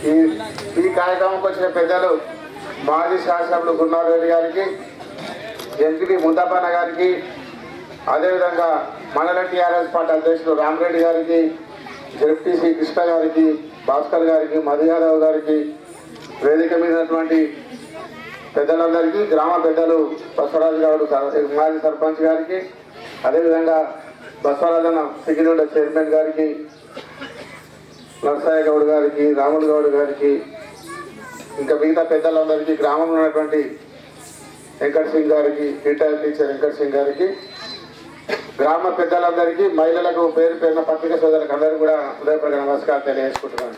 ఈ ఈ కార్యక్రమంకి వచ్చిన పెద్దలు మాజీ శాసనసభ్యులు గురునాథ్ రెడ్డి గారికి ఎంపీ ముద్దపన్న గారికి అదేవిధంగా మండల టీఆర్ఎస్ పార్టీ అధ్యక్షులు రామరెడ్డి గారికి జెడ్పీసీ కృష్ణ గారికి భాస్కర్ గారికి మధు యాదవ్ గారికి వేదిక మీద ఉన్నటువంటి పెద్దలందరికీ గ్రామ పెద్దలు బసవరాజు గారు సర్- మాజీ సర్పంచ్ గారికి అదేవిధంగా బసవరాజన్న సిగినూడ చైర్మన్ గారికి నరసయ్య గౌడ్ గారికి రాములు గౌడ్ గారికి ఇంకా మిగతా పెద్దలందరికీ గ్రామంలో ఉన్నటువంటి వెంకట్ సింగ్ గారికి రిటైర్ టీచర్ వెంకట్ సింగ్ గారికి గ్రామ పెద్దలందరికీ మహిళలకు పేరు పేరున పత్రిక సోదరులకు అందరికీ కూడా హృదయపూర్వక నమస్కారం తెలియజేసుకుంటున్నాను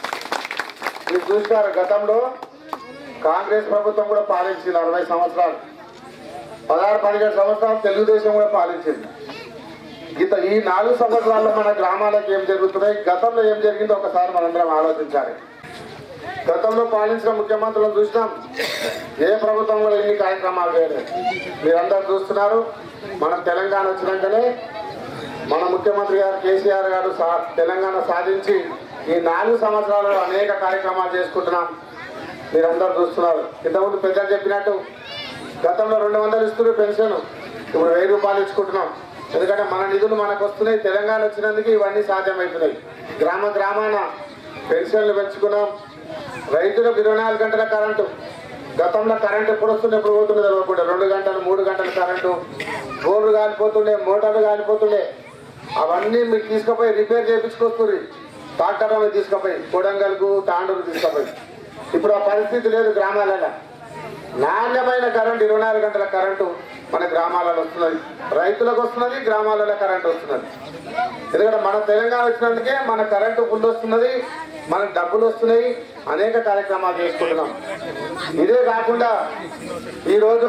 మీరు చూస్తారు గతంలో కాంగ్రెస్ ప్రభుత్వం కూడా పాలించింది అరవై సంవత్సరాలు పదహారు పదిహేడు సంవత్సరాలు తెలుగుదేశం కూడా పాలించింది గీత ఈ నాలుగు సంవత్సరాల్లో మన గ్రామాలకు ఏం జరుగుతున్నాయి గతంలో ఏం జరిగిందో ఒకసారి మనందరం ఆలోచించాలి గతంలో పాలించిన ముఖ్యమంత్రులను చూసినాం ఏ ప్రభుత్వం కూడా ఇన్ని కార్యక్రమాలు చేయలేదు మీరందరూ చూస్తున్నారు మనం తెలంగాణ వచ్చినాకనే మన ముఖ్యమంత్రి గారు కేసీఆర్ గారు సా- తెలంగాణ సాధించి ఈ నాలుగు సంవత్సరాలు అనేక కార్యక్రమాలు చేసుకుంటున్నాం మీరందరూ చూస్తున్నారు ఇంతకుముందు పెద్దలు చెప్పినట్టు గతంలో రెండు వందలు ఇస్తున్నారు పెన్షన్ ఇప్పుడు వెయ్యి రూపాయలు ఇచ్చుకుంటున్నాం ఎందుకంటే మన నిధులు మనకు వస్తున్నాయి తెలంగాణ వచ్చినందుకు ఇవన్నీ సాధ్యమవుతున్నాయి గ్రామ గ్రామాన పెన్షన్లు పెంచుకున్నాం రైతులకు ఇరవై నాలుగు గంటల కరెంటు గతంలో కరెంట్ ఎప్పుడు వస్తుండే ఎప్పుడు పోతుండే తెలియకుండా రెండు గంటలు మూడు గంటల కరెంటు బోర్లు కాలిపోతుండే మోటార్లు కాలిపోతుండే అవన్నీ మీరు తీసుకుపోయి రిపేర్ చేయించుకొస్తుంది ట్రాక్టర్ మీద తీసుకుపోయి కొడంగల్కు తాండూరు తీసుకుపోయి ఇప్పుడు ఆ పరిస్థితి లేదు గ్రామాలలో నాణ్యమైన కరెంటు ఇరవై నాలుగు గంటల కరెంటు మన గ్రామాలలో వస్తున్నది రైతులకు వస్తున్నది గ్రామాలలో కరెంటు వస్తున్నది ఎందుకంటే మన తెలంగాణ వచ్చినందుకే మన కరెంటు ఫుల్ వస్తున్నది మనకు డబ్బులు వస్తున్నాయి అనేక కార్యక్రమాలు చేసుకుంటున్నాం ఇదే కాకుండా ఈరోజు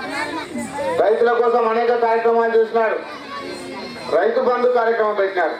రైతుల కోసం అనేక కార్యక్రమాలు చేసినాడు రైతు బంధు కార్యక్రమం పెట్టినాడు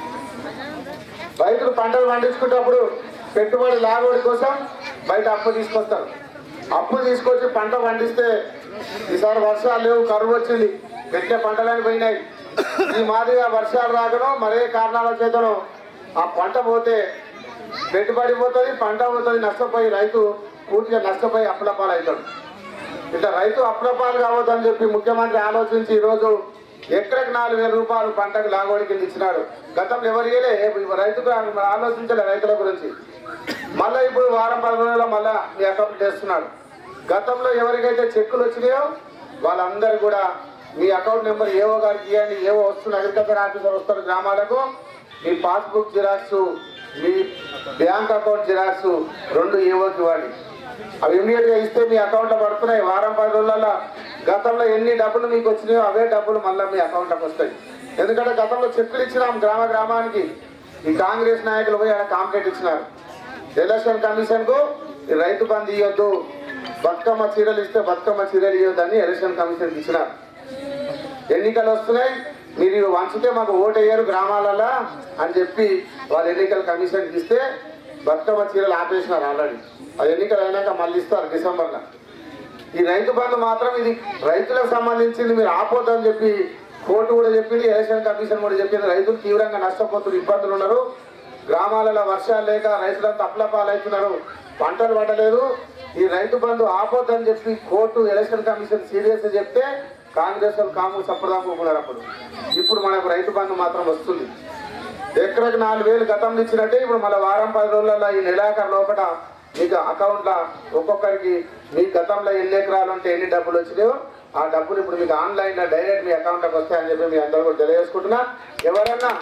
రైతులు పంటలు పండించుకునేటప్పుడు పెట్టుబడి లాగోడి కోసం బయట అప్పు తీసుకొస్తారు అప్పు తీసుకొచ్చి పంట పండిస్తే ఈసారి వర్షాలు లేవు కరువు వచ్చింది పెట్టే పంటలని పోయినాయి ఈ మాదిరిగా వర్షాలు రాకనో మరే కారణాల చేతనో ఆ పంట పోతే పెట్టుబడి పోతుంది పంట పోతుంది నష్టపోయి రైతు పూర్తిగా నష్టపోయి అప్పులపాలు అవుతాడు ఇట్లా రైతు అప్రపాలు కావద్దని చెప్పి ముఖ్యమంత్రి ఆలోచించి ఈరోజు ఎకరకు నాలుగు వేల రూపాయలు పంటకు లాగోడి కింద ఇచ్చినాడు గతంలో ఎవరు ఇయ్యలే రైతుకు ఆలోచించలే రైతుల గురించి మళ్ళీ ఇప్పుడు వారం పది రోజుల్లో మళ్ళా మీ అకౌంట్ చేస్తున్నాడు గతంలో ఎవరికైతే చెక్కులు వచ్చినాయో వాళ్ళందరూ కూడా మీ అకౌంట్ నెంబర్ ఏవో గారికి ఇవ్వండి ఏవో వస్తున్న అగ్రికల్చర్ ఆఫీసర్ వస్తారు గ్రామాలకు మీ పాస్బుక్ జిరాక్స్ మీ బ్యాంక్ అకౌంట్ జిరాక్స్ రెండు ఏవోకి ఇవ్వండి అవి ఇమీడియట్ గా ఇస్తే మీ అకౌంట్ లో పడుతున్నాయి వారం పది రోజులలో గతంలో ఎన్ని డబ్బులు మీకు వచ్చినాయో అవే డబ్బులు మళ్ళీ మీ అకౌంట్ లోకి వస్తాయి ఎందుకంటే గతంలో చెక్కులు ఇచ్చినాం గ్రామ గ్రామానికి ఈ కాంగ్రెస్ నాయకులు పోయి ఆడ కాంప్లైంట్ ఇచ్చినారు ఎలక్షన్ కమిషన్ కు ఈ రైతు బంధు ఇవ్వద్దు బతుకమ్మ చీరలు ఇస్తే బతుకమ్మ చీరలు ఇవ్వద్దని ఎలక్షన్ కమిషన్ ఇచ్చినారు ఎన్నికలు వస్తున్నాయి మీరు ఇవి వంచితే మాకు ఓటు వేయరు గ్రామాలలో అని చెప్పి వాళ్ళు ఎన్నికల కమిషన్కి ఇస్తే బతుకమ్మ చీరలు ఆపేసినారు ఆల్రెడీ అది ఎన్నికలు అయినాక మళ్ళీ ఇస్తారు డిసెంబర్లో ఈ రైతు బంధు మాత్రం ఇది రైతులకు సంబంధించింది మీరు ఆపోద్దని చెప్పి కోర్టు కూడా చెప్పింది ఎలక్షన్ కమిషన్ కూడా చెప్పింది రైతులు తీవ్రంగా నష్టపోతున్నారు ఇబ్బందులు ఉన్నారు గ్రామాలలో వర్షాలు లేక రైతులంతా అప్లపాలవుతున్నారు పంటలు పడలేదు ఈ రైతు బంధు ఆపోద్దని చెప్పి కోర్టు ఎలక్షన్ కమిషన్ సీరియస్ చెప్తే కాంగ్రెస్ వాళ్ళు కాంగ్రెస్ అప్పుడుదాకా అప్పుడు ఇప్పుడు మనకు రైతు బంధు మాత్రం వస్తుంది ఎకరకు నాలుగు వేలు గతంలో ఇచ్చినట్టే ఇప్పుడు మళ్ళీ వారం పది రోజులలో ఈ నెలాఖరు లోపల మీకు అకౌంట్లో ఒక్కొక్కరికి మీ గతంలో ఎన్ని ఎకరాలు ఉంటే ఎన్ని డబ్బులు వచ్చినాయో ఆ డబ్బులు ఇప్పుడు మీకు ఆన్లైన్లో డైరెక్ట్ మీ అకౌంట్లోకి వస్తాయని చెప్పి మీ అందరూ కూడా తెలియజేసుకుంటున్నా ఎవరన్నా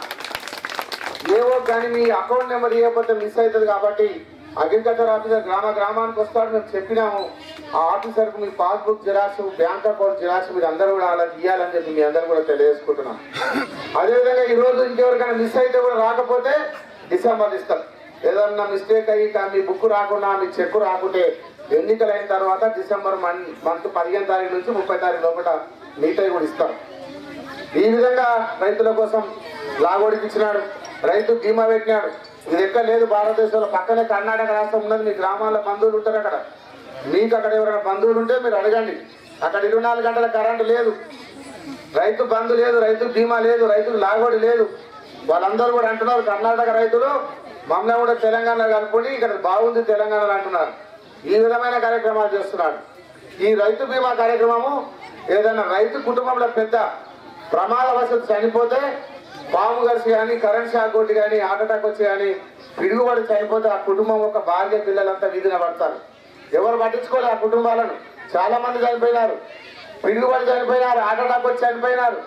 ఏవో కానీ మీ అకౌంట్ నెంబర్ ఇవ్వకపోతే మిస్ అవుతుంది కాబట్టి అగ్రికల్చర్ ఆఫీసర్ గ్రామ గ్రామానికి వస్తాడు మేము చెప్పినాము ఆ ఆఫీసర్కు మీ passbook xerox bank account xerox మీరు అందరూ కూడా అలా ఇవ్వాలని చెప్పి మీ అందరూ కూడా తెలియజేసుకుంటున్నాం అదేవిధంగా ఈ రోజు ఇంకెవరికైనా మిస్ అయితే కూడా రాకపోతే డిసెంబర్ ఇస్తారు ఏదన్నా మిస్టేక్ అయ్యి కా- మీ బుక్ రాకుండా మీ చెక్ రాకుంటే ఎన్నికలు అయిన తర్వాత డిసెంబర్ మన్ మంత్ పదిహేను తారీఖు నుంచి ముప్పై తారీఖు లోపల మిగతాయి కూడా ఇస్తారు ఈ విధంగా రైతుల కోసం లాగోడికి ఇచ్చినాడు రైతు బీమా పెట్టినాడు ఇది ఎక్కడ లేదు భారతదేశంలో పక్కనే కర్ణాటక రాష్ట్రం ఉన్నది మీ గ్రామాల్లో బంధువులు ఉంటారు అక్కడ మీకు అక్కడ ఎవరైనా బంధువులు ఉంటే మీరు అడగండి అక్కడ ఇరవై నాలుగు గంటల కరెంటు లేదు రైతు బంధు లేదు రైతు బీమా లేదు రైతుకు లాగోడి లేదు వాళ్ళందరూ కూడా అంటున్నారు కర్ణాటక రైతులు మమ్మల్ని కూడా తెలంగాణ కలుపుకొని ఇక్కడ బాగుంది తెలంగాణ అంటున్నారు ఈ విధమైన కార్యక్రమాలు చేస్తున్నాడు ఈ రైతు బీమా కార్యక్రమము ఏదైనా రైతు కుటుంబంలో పెద్ద ప్రమాదవశాత్తు చనిపోతే పాము గరిసి కానీ కరెంట్ షాక్ కొట్టి కానీ హార్ట్ అటాక్ వచ్చి కానీ పిడుగుబడి చనిపోతే ఆ కుటుంబం ఒక భార్య పిల్లలంతా వీధిన పడతారు ఎవరు పట్టించుకోలే ఆ కుటుంబాలను చాలా మంది చనిపోయినారు పిడుగుబడి చనిపోయినారు హార్ట్ అటాక్ వచ్చి చనిపోయినారు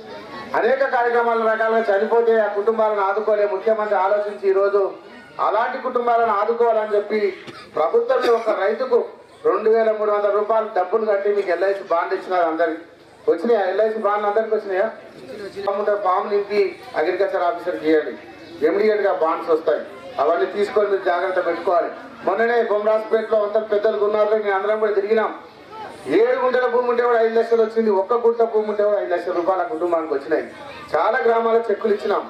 అనేక కార్యక్రమాల రకాలుగా చనిపోతే ఆ కుటుంబాలను ఆదుకోలే ముఖ్యమంత్రి ఆలోచించి ఈరోజు అలాంటి కుటుంబాలను ఆదుకోవాలని చెప్పి ప్రభుత్వం ఒక రైతుకు రెండు వేల మూడు వందల రూపాయలు డబ్బులు కట్టి మీకు ఎల్ఐసి బాండ్ ఇచ్చినారు అందరికి వచ్చినాయా ఎల్ఐసి బాండ్ అందరికి వచ్చినాయా పాము ఫామ్ నింపి అగ్రికల్చర్ ఆఫీసర్ చేయండి ఇమీడియట్ గా బాండ్స్ వస్తాయి అవన్నీ తీసుకొని మీరు జాగ్రత్త పెట్టుకోవాలి మొన్ననే బొమ్మరాజపేటలో అంత పెద్దలు ఉన్నారు నేను అందరం కూడా తిరిగినాం ఏడు గుంటల భూమి ఉంటే కూడా ఐదు లక్షలు వచ్చింది ఒక్క గుంట భూమి ఉంటే కూడా ఐదు లక్షల రూపాయల కుటుంబానికి వచ్చినాయి చాలా గ్రామాలకు చెక్కులు ఇచ్చినాం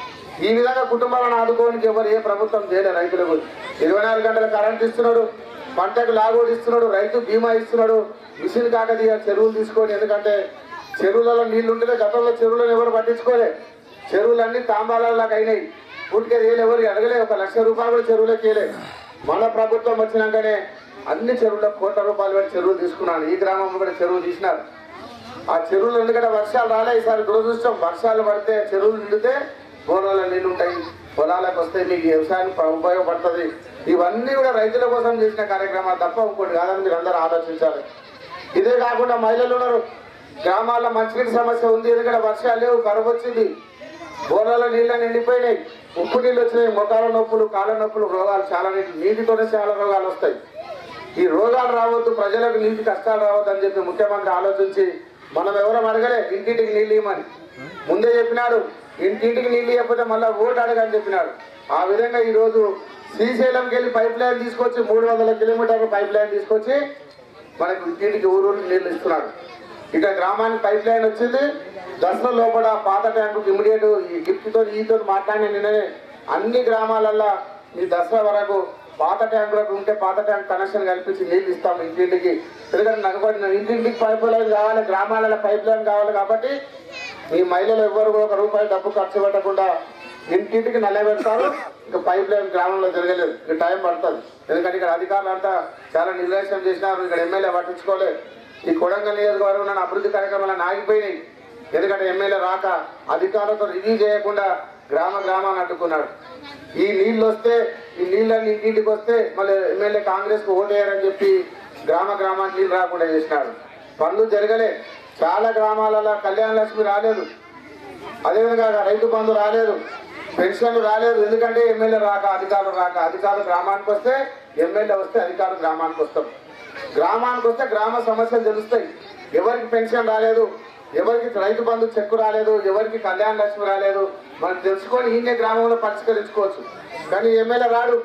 ఈ విధంగా కుటుంబాలను ఆదుకోవడానికి ఎవరు ఏ ప్రభుత్వం చేయలేదు రైతులకు ఇరవై నాలుగు గంటల కరెంట్ ఇస్తున్నాడు పంటకు లాగోడు ఇస్తున్నాడు రైతు బీమా ఇస్తున్నాడు మిషన్ కాకతీయ చెరువులు తీసుకొని ఎందుకంటే చెరువులలో నీళ్లు ఉంటే గతంలో చెరువులను ఎవరు పట్టించుకోలే చెరువులన్నీ తాంబాలకు అయినాయి పూర్తిగా ఏళ్ళు ఎవరు అడగలే ఒక లక్ష రూపాయలు కూడా చెరువులకు వేయలే మన ప్రభుత్వం వచ్చినాకనే అన్ని చెరువులకు కోట్ల రూపాయలు పెట్టి చెరువులు తీసుకున్నాను ఈ గ్రామంలో కూడా చెరువు తీసినారు ఆ చెరువులు ఎందుకంటే వర్షాలు రాలే ఈసారి దురదృష్టం వర్షాలు పడితే చెరువులు నిండితే బోనాల నీళ్ళు ఉంటాయి పొలాలకు వస్తే మీకు వ్యవసాయం ప- ఉపయోగపడుతుంది ఇవన్నీ కూడా రైతుల కోసం చేసిన కార్యక్రమాలు తప్ప ఇంకోటి కాదని మీరు అందరూ ఆలోచించాలి ఇదే కాకుండా మహిళలు ఉన్నారు గ్రామాల్లో మంచినీటి సమస్య ఉంది ఎందుకంటే వర్షాలు లేవు కరువు వచ్చింది బోనాల నీళ్ళని నిండిపోయినాయి ఉప్పు నీళ్ళు వచ్చినాయి మొక్కల నొప్పులు కాళ్ళ నొప్పులు రోగాలు చాలా నీటి నీటితోనే చాలా రోగాలు వస్తాయి ఈ రోగాలు రావద్దు ప్రజలకు నీటి కష్టాలు రావద్దు అని చెప్పి ముఖ్యమంత్రి ఆలోచించి మనం ఎవరం అడగలే ఇంటింటికి నీళ్ళు ఇవ్వమని ముందే చెప్పినాడు ఇంటింటికి నీళ్ళు ఇవ్వకపోతే మళ్ళీ ఓటు అడగని చెప్పినాడు ఆ విధంగా ఈ రోజు శ్రీశైలంకి వెళ్ళి పైప్ లైన్ తీసుకొచ్చి మూడు వందల కిలోమీటర్ల పైప్ లైన్ తీసుకొచ్చి మనకు ఇంటింటికి ఊరూరికి నీళ్ళు ఇస్తున్నాడు ఇక్కడ గ్రామానికి పైప్ లైన్ వచ్చింది దసరా లోపల పాత ట్యాంకు ఇమ్మీడియట్ ఈ గిఫ్ట్తో ఈతో మాట్లాడిన నిన్ననే అన్ని గ్రామాలల్లో ఈ దసరా వరకు పాత ట్యాంకులకు ఉంటే పాత ట్యాంక్ కనెక్షన్ కల్పించి నీళ్ళు ఇస్తాం ఇంటింటికి ఎందుకంటే నగబడిన ఇంటింటికి పైప్ లైన్ కావాలి గ్రామాలలో పైప్ లైన్ కావాలి కాబట్టి ఈ మహిళలు ఎవ్వరు కూడా ఒక రూపాయి డబ్బు ఖర్చు పెట్టకుండా ఇంటింటికి నల్లబెడతారు ఇంకా పైప్ లైన్ గ్రామంలో జరగలేదు ఇక టైం పడుతుంది ఎందుకంటే ఇక్కడ అధికారులు అంతా చాలా నిర్లక్ష్యం చేసినారు ఇక్కడ ఎమ్మెల్యే పట్టించుకోలేదు ఈ కొడంగల్ నియోజకవర్గంలో ఉన్న అభివృద్ధి కార్యక్రమాలను ఆగిపోయినాయి ఎందుకంటే ఎమ్మెల్యే రాక అధికారులతో రివ్యూ చేయకుండా గ్రామ గ్రామాన్ని అడ్డుకున్నాడు ఈ నీళ్ళు వస్తే ఈ నీళ్ళని ఇంటింటికి వస్తే మళ్ళీ ఎమ్మెల్యే కాంగ్రెస్ కు ఓటేయారని చెప్పి గ్రామ గ్రామానికి నీళ్ళు రాకుండా చేసినాడు పనులు జరగలే చాలా గ్రామాలలో కళ్యాణ లక్ష్మి రాలేదు అదేవిధంగా రైతు బంధు రాలేదు పెన్షన్లు రాలేదు ఎందుకంటే ఎమ్మెల్యే రాక అధికారులు రాక అధికారులు గ్రామానికి వస్తే ఎమ్మెల్యే వస్తే అధికారులు గ్రామానికి వస్తాం గ్రామానికి వస్తే గ్రామ సమస్యలు తెలుస్తాయి ఎవరికి పెన్షన్ రాలేదు ఎవరికి రైతు బంధు చెక్కు రాలేదు ఎవరికి కళ్యాణ లక్ష్మి రాలేదు మనం తెలుసుకొని ఈయన గ్రామంలో పరిష్కరించుకోవచ్చు కానీ ఎమ్మెల్యే రాడు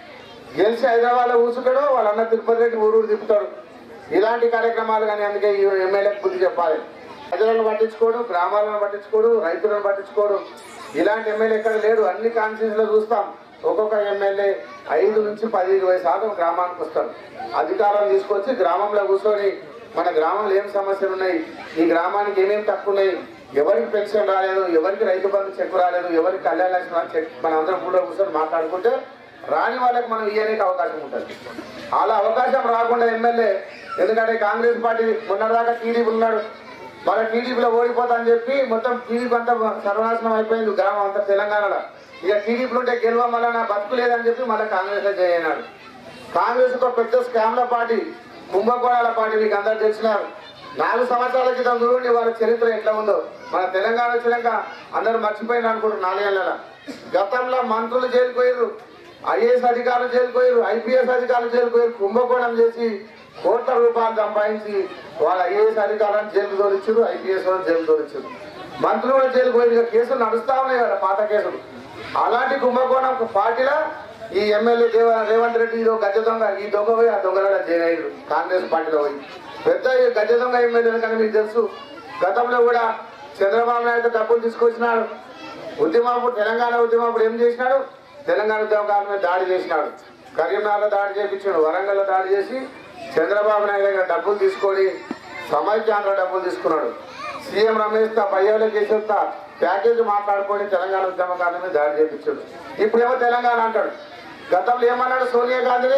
గెలిచి హైదరాబాద్లో కూర్చుంటాడు వాళ్ళ అన్న తిరుపతి రెడ్డి ఊరూరు తిప్పుతాడు ఇలాంటి కార్యక్రమాలు కానీ అందుకే ఈ ఎమ్మెల్యేకి బుద్ధి చెప్పాలి ప్రజలను పట్టించుకోడు గ్రామాలను పట్టించుకోడు రైతులను పట్టించుకోడు ఇలాంటి ఎమ్మెల్యే ఎక్కడ లేడు అన్ని కాన్స్టిట్యూన్స్ లో చూస్తాం ఒక్కొక్క ఎమ్మెల్యే ఐదు నుంచి పది ఇరవై శాతం గ్రామానికి వస్తాడు అధికారం తీసుకొచ్చి గ్రామంలో కూర్చొని మన గ్రామంలో ఏం సమస్యలు ఉన్నాయి ఈ గ్రామానికి ఏమేమి తక్కువ ఉన్నాయి ఎవరికి పెన్షన్ రాలేదు ఎవరికి రైతు బంధు చెక్కు రాలేదు ఎవరికి కళ్యాణ లక్ష్మి రాలేదు, చెక్ మన అందరం కూడా కూర్చొని మాట్లాడుకుంటే రాని వాళ్ళకి మనం ఇయ్యడానికి అవకాశం ఉంటుంది అలా అవకాశం రాకుండా ఎమ్మెల్యే ఎందుకంటే కాంగ్రెస్ పార్టీ మొన్నటిదాకా టీడీపీ ఉన్నాడు మన టీడీపీలో ఓడిపోతా అని చెప్పి మొత్తం టీడీపీ అంతా సర్వనాశనం అయిపోయింది గ్రామం అంతా తెలంగాణలో ఇక టీడీపీలో ఉంటే గెలవ మళ్ళీ నా బతుకు లేదని చెప్పి మళ్ళీ కాంగ్రెస్ లో చేయనాడు కాంగ్రెస్ ఒక పెద్ద స్కామ్ల పార్టీ కుంభకోణాల పార్టీ మీకు అందరు తెలిసినారు నాలుగు సంవత్సరాల క్రితం చూడండి వాళ్ళ చరిత్ర ఎట్లా ఉందో మన తెలంగాణ వచ్చినాక అందరూ మర్చిపోయిన అనుకుంటారు నాలుగేళ్ల గతంలో మంత్రులు జైలుపోయారు ఐఏఎస్ అధికారులు జైలుపోయారు ఐపీఎస్ అధికారులు జైలుపోయారు కుంభకోణం చేసి కోట్ల రూపాయలు సంపాదించి వాళ్ళ ఐఏఎస్ అధికారులను జైలు తోలిచ్చారు ఐపీఎస్ వాళ్ళు జైలు తోలిచ్చారు మంత్రులు కూడా జైలు పోయి ఇక కేసులు నడుస్తా ఉన్నాయి కదా పాత కేసులు అలాంటి కుంభకోణం పార్టీలో ఈ ఎమ్మెల్యే దేవ రేవంత్ రెడ్డి ఇదో గజ దొంగ ఈ దొంగ పోయి ఆ దొంగ జైన్ అయ్యారు కాంగ్రెస్ పార్టీలో పోయి పెద్ద ఈ గజ దొంగ ఎమ్మెల్యే కానీ మీకు తెలుసు గతంలో కూడా చంద్రబాబు నాయుడు డబ్బులు తీసుకొచ్చినాడు ఉద్యమప్పుడు తెలంగాణ ఉద్యమప్పుడు ఏం చేసినాడు తెలంగాణ ఉద్యమకాల మీద దాడి చేసినాడు కరీంనగర్లో దాడి చేయించాడు వరంగల్లో దాడి చేసి చంద్రబాబు నాయుడు దగ్గర డబ్బులు తీసుకొని సమైక్యాంధ్ర డబ్బులు తీసుకున్నాడు సీఎం రమేష్ తా పయ్యాలో చేసేస్తా ప్యాకేజీ మాట్లాడుకొని తెలంగాణ ఉద్యమకారుల మీద దాడి చేయించాడు ఇప్పుడేమో తెలంగాణ అంటాడు గతంలో ఏమన్నాడు సోనియా గాంధీని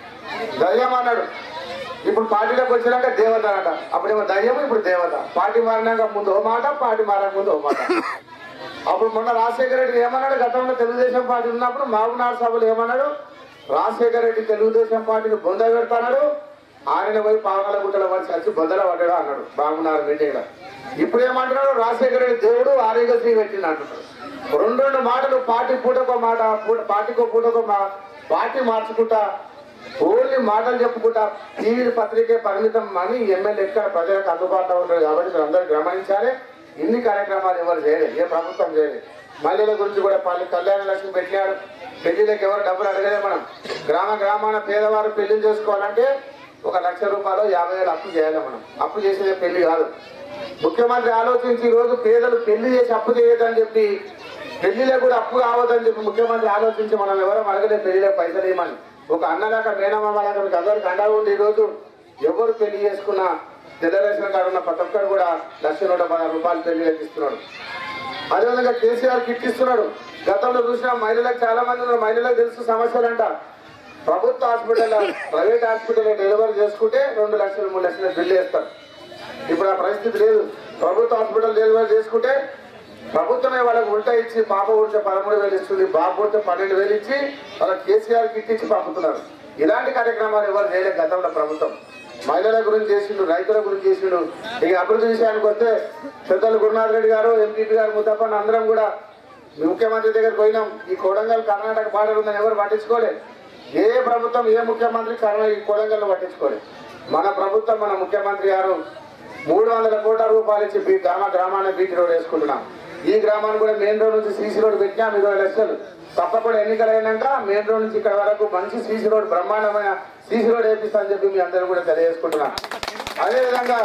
దయ్యం అన్నాడు ఇప్పుడు పార్టీలోకి వచ్చినాక దేవత అన్నట అప్పుడేమో దయ్యం ఇప్పుడు దేవత పార్టీ మారినాక ముందు ఓ మాట పార్టీ మారక ముందు ఓ మాట అప్పుడు మొన్న రాజశేఖర రెడ్డి ఏమన్నాడు గతంలో తెలుగుదేశం పార్టీ ఉన్నప్పుడు మహబూబ్నగర్ సభలు ఏమన్నాడు రాజశేఖర రెడ్డి తెలుగుదేశం పార్టీని బొంద పెడతాడు ఆయన పోయి పావకల గుట్టల వచ్చి వచ్చి బొందల పడ్డాడు అన్నాడు బాగున్నారు మీటింగ్ లో ఇప్పుడు ఏమంటున్నాడు రాజశేఖర రెడ్డి దేవుడు ఆరోగ్యశ్రీ పెట్టింది అంటున్నాడు రెండు రెండు మాటలు పార్టీ పూటకో మాట పూట పార్టీకో పూటకో మా పార్టీ మార్చుకుంటా ఓన్లీ మాటలు చెప్పుకుంటా టీవీ పత్రికే పరిమితం అని ఎమ్మెల్యే ఎక్కడ ప్రజలకు అందుబాటులో ఉంటారు కాబట్టి మీరు అందరూ గమనించాలి ఇన్ని కార్యక్రమాలు ఎవరు చేయలేదు ఏ ప్రభుత్వం చేయలేదు మహిళల గురించి కూడా పల్లె కళ్యాణ లక్ష్మి పెట్టినాడు పెళ్లిళ్ళకి ఎవరు డబ్బులు అడగలే మనం గ్రామ గ్రామాన పేదవారు పెళ్లి చేసుకోవాలంటే ఒక లక్ష రూపాయలు యాభై వేలు అప్పు చేయాలి మనం అప్పు చేసేది పెళ్లి కాదు ముఖ్యమంత్రి ఆలోచించి ఈ రోజు పేదలు పెళ్లి చేసి అప్పు చేయొద్దని చెప్పి పెళ్లిలో కూడా అప్పు కావద్దని చెప్పి ముఖ్యమంత్రి ఆలోచించి మనం ఎవరం అడగలేదు పెళ్లిలో పైసలు ఇవ్వమని ఒక అన్నలాగా మేనమామలాగా మీకు అందరికి అండగా ఉండి ఈ రోజు ఎవరు పెళ్లి చేసుకున్నా తెల్ల రేషన్ కార్డు ఉన్న ప్రతి ఒక్కరు కూడా లక్ష నూట పదహారు రూపాయలు పెళ్లి ఇస్తున్నాడు అదేవిధంగా కేసీఆర్ కిట్ ఇస్తున్నాడు గతంలో చూసిన మహిళలకు చాలా మంది ఉన్నారు మహిళలకు తెలుసు సమస్యలంట ప్రభుత్వ హాస్పిటల్ ప్రైవేట్ హాస్పిటల్ డెలివరీ చేసుకుంటే రెండు లక్షలు మూడు లక్షల బిల్లు వేస్తారు ఇప్పుడు ఆ పరిస్థితి లేదు ప్రభుత్వ హాస్పిటల్ డెలివరీ చేసుకుంటే ప్రభుత్వమే వాళ్ళకి ఉల్టా ఇచ్చి పాప ఉడితే పదమూడు వేలు ఇస్తుంది బాబు ఉడితే పన్నెండు వేలు ఇచ్చి వాళ్ళకి కేసీఆర్ కిట్ ఇచ్చి పంపుతున్నారు ఇలాంటి కార్యక్రమాలు ఎవరు చేయలేదు గతంలో ప్రభుత్వం మహిళల గురించి చేసిండు రైతుల గురించి చేసిండు ఇక అభివృద్ధి విషయానికి వస్తే పెద్దలు గురునాథ్ రెడ్డి గారు ఎంపీపీ గారు ముద్దప్పని అందరం కూడా ముఖ్యమంత్రి దగ్గరికి పోయినాం ఈ కొడంగల్ కర్ణాటక బార్డర్ ఉందని ఎవరు పట్టించుకోలేదు ఏ ప్రభుత్వం ఏ ముఖ్యమంత్రి కర్ణ ఈ కొడంగల్ పట్టించుకోలేదు మన ప్రభుత్వం మన ముఖ్యమంత్రి గారు మూడు వందల కోట్ల రూపాయలు ఇచ్చి బీ- గ్రామ గ్రామాన్ని బీటీ రోడ్ వేసుకుంటున్నాం ఈ గ్రామాన్ని కూడా మెయిన్ రోడ్ నుంచి సీసీ రోడ్ పెట్టినాం ఇరవై లక్షలు తప్పకుండా ఎన్నికలు అయినాక మెయిన్ రోడ్ నుంచి ఇక్కడ వరకు మంచి సీసీ రోడ్ బ్రహ్మాండమైన సీసీ రోడ్ వేపిస్తా అని చెప్పి మీ అందరూ కూడా తెలియజేసుకుంటున్నాం అదేవిధంగా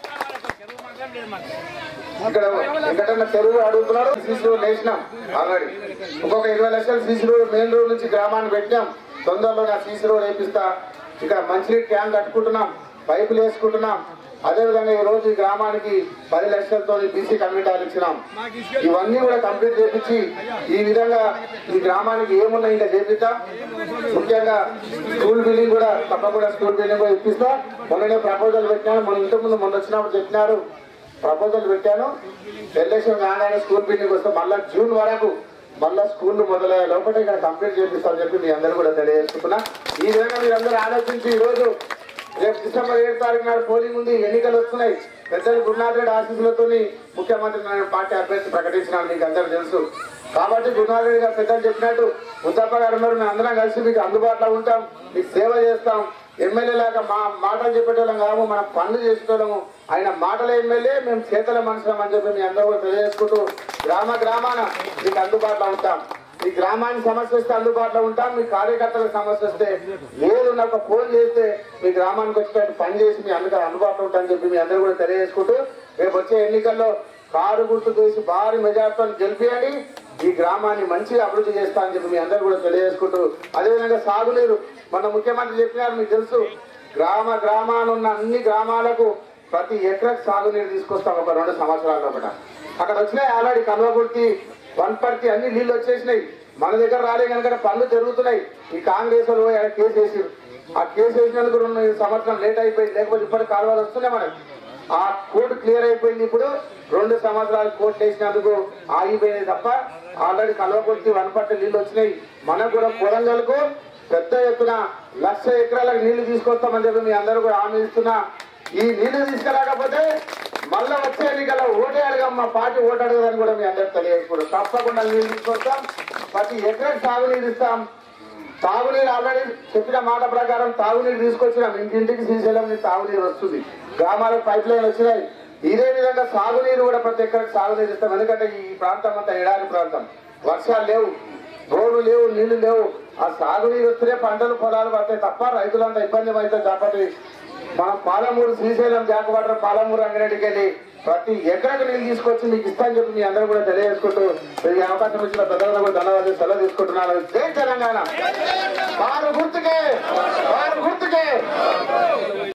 ఇక్కడ ఎక్కడన్నా చెరువు అడుగుతున్నారు సీసీ రోడ్ వేసినాం ఆల్రెడీ ఇంకొక ఇరవై లక్షలు సీసీ రోడ్ మెయిన్ రోడ్ నుంచి గ్రామాన్ని పెట్టినాం తొందరలో నా సీసీ రోడ్ వేపిస్తా ఇక్కడ మంచినీటి ట్యాంక్ కట్టుకుంటున్నాం పైపులు వేసుకుంటున్నాం అదేవిధంగా ఈ రోజు ఈ గ్రామానికి పది లక్షలతో బీసీ కమ్యూనిటీ ఇచ్చినాం ఇవన్నీ కూడా కంప్లీట్ చేపించి ఈ విధంగా ఈ గ్రామానికి ఏమున్నా ఇంకా చేపిస్తా ముఖ్యంగా స్కూల్ బిల్డింగ్ కూడా తప్పకుండా స్కూల్ బిల్డింగ్ కూడా ఇప్పిస్తా మొన్ననే ప్రపోజల్ పెట్టినాను మొన్న ఇంతకు ముందు మొన్న వచ్చినప్పుడు చెప్పినారు ప్రపోజల్ పెట్టాను ఎలక్షన్ కాగానే స్కూల్ బిల్డింగ్ వస్తే మళ్ళా జూన్ వరకు మళ్ళా స్కూల్ మొదలయ్యే లోపల ఇక్కడ కంప్లీట్ చేపిస్తామని చెప్పి మీ అందరూ కూడా తెలియజేసుకున్నా ఈ విధంగా మీరు అందరూ ఆలోచించి ఈ రోజు రేపు డిసెంబర్ ఏడు తారీఖు నాడు పోలింగ్ ఉంది ఎన్నికలు వస్తున్నాయి పెద్దలు గురునాథ్ రెడ్డి ఆశీస్సులతో ముఖ్యమంత్రి నారాయణ పార్టీ అభ్యర్థి ప్రకటించినాను మీకు అందరూ తెలుసు కాబట్టి గురునాథ్ రెడ్డి గారు పెద్దలు చెప్పినట్టు ముద్దప్ప గారు ఉన్నారు మేము అందరం కలిసి మీకు అందుబాటులో ఉంటాం మీకు సేవ చేస్తాం ఎమ్మెల్యే లాగా మా మాటలు చెప్పేటోళ్ళం కాము మన పనులు చేసేటోళ్ళము ఆయన మాటల ఎమ్మెల్యే మేము చేతల మనుషులం అని చెప్పి మీ అందరూ కూడా తెలియజేసుకుంటూ గ్రామ గ్రామాన మీకు అందుబాటులో ఉంటాం ఈ గ్రామానికి సమస్య వస్తే అందుబాటులో ఉంటాం మీ కార్యకర్తలకు సమస్య వస్తే లేదు నాకు ఫోన్ చేస్తే మీ గ్రామానికి వచ్చేటట్టు పని చేసి మీ అందరికీ అందుబాటులో ఉంటామని చెప్పి మీ అందరూ కూడా తెలియజేసుకుంటూ రేపు వచ్చే ఎన్నికల్లో కారు గుర్తు చేసి భారీ మెజార్టీతో గెలిపియండి ఈ గ్రామాన్ని మంచిగా అభివృద్ధి చేస్తా అని చెప్పి మీ అందరూ కూడా తెలియజేసుకుంటూ అదేవిధంగా సాగునీరు మన ముఖ్యమంత్రి చెప్పినారు మీకు తెలుసు గ్రామ గ్రామాన ఉన్న అన్ని గ్రామాలకు ప్రతి ఎకరకు సాగునీరు తీసుకొస్తాం ఒక రెండు సంవత్సరాల లోపల అక్కడ వచ్చినాయి ఆల్రెడీ కల్వకుర్తి వన్పర్తి అన్ని నీళ్ళు వచ్చేసినాయి మన దగ్గర రాలే కనుక పనులు జరుగుతున్నాయి ఈ కాంగ్రెస్ వాళ్ళు పోయి ఆడ కేసు వేసారు ఆ కేసు వేసినందుకు రెండు సంవత్సరం లేట్ అయిపోయింది లేకపోతే ఇప్పటి కాలువలు వస్తున్నాయి మనకి ఆ కోర్టు క్లియర్ అయిపోయింది ఇప్పుడు రెండు సంవత్సరాలు కోర్టు వేసినందుకు ఆగిపోయింది తప్ప ఆల్రెడీ కల్వకుర్తి వనపట్ట నీళ్ళు వచ్చినాయి మనకు కూడా కొడంగల్కు పెద్ద ఎత్తున లక్ష ఎకరాలకు నీళ్లు తీసుకొస్తామని చెప్పి మీ అందరూ కూడా హామీ ఇస్తున్నా ఈ నీళ్లు తీసుకురాకపోతే మళ్ళా వచ్చే ఎన్నికల ఓటే అడగం మా పార్టీ ఓటు అడగదని కూడా మీ అందరికి తెలియజేసుకోవడం తప్పకుండా నీళ్లు తీసుకొస్తాం ప్రతి ఎకరకు సాగునీరు ఇస్తాం తాగునీరు ఆల్రెడీ చెప్పిన మాట ప్రకారం తాగునీరు తీసుకొచ్చినాం ఇంటింటికి శ్రీశైలం నుంచి తాగునీరు వస్తుంది గ్రామాలకు పైప్ లైన్ వచ్చినాయి ఇదే విధంగా సాగునీరు కూడా ప్రతి ఎక్కడికి సాగునీరు ఇస్తాం ఎందుకంటే ఈ ప్రాంతం అంతా ఎడారి ప్రాంతం వర్షాలు లేవు రోడ్లు లేవు నీళ్లు లేవు ఆ సాగునీరు వస్తేనే పంటలు పొలాలు పడతాయి తప్ప రైతులంతా ఇబ్బంది అవుతుంది కాబట్టి మనం పాలమూరు శ్రీశైలం జాకపడ్డ పాలమూరు అంగడికి వెళ్ళి ప్రతి ఎకరకు నీళ్ళు తీసుకొచ్చి మీకు ఇస్తాను చెప్పి మీ అందరూ కూడా తెలియజేసుకుంటూ ఈ అవకాశం ఇచ్చిన పెద్దలను కూడా ధన్యవాదాలు సెలవు తీసుకుంటున్నాను జై తెలంగాణ వారు గుర్తుకే వారు గుర్తుకే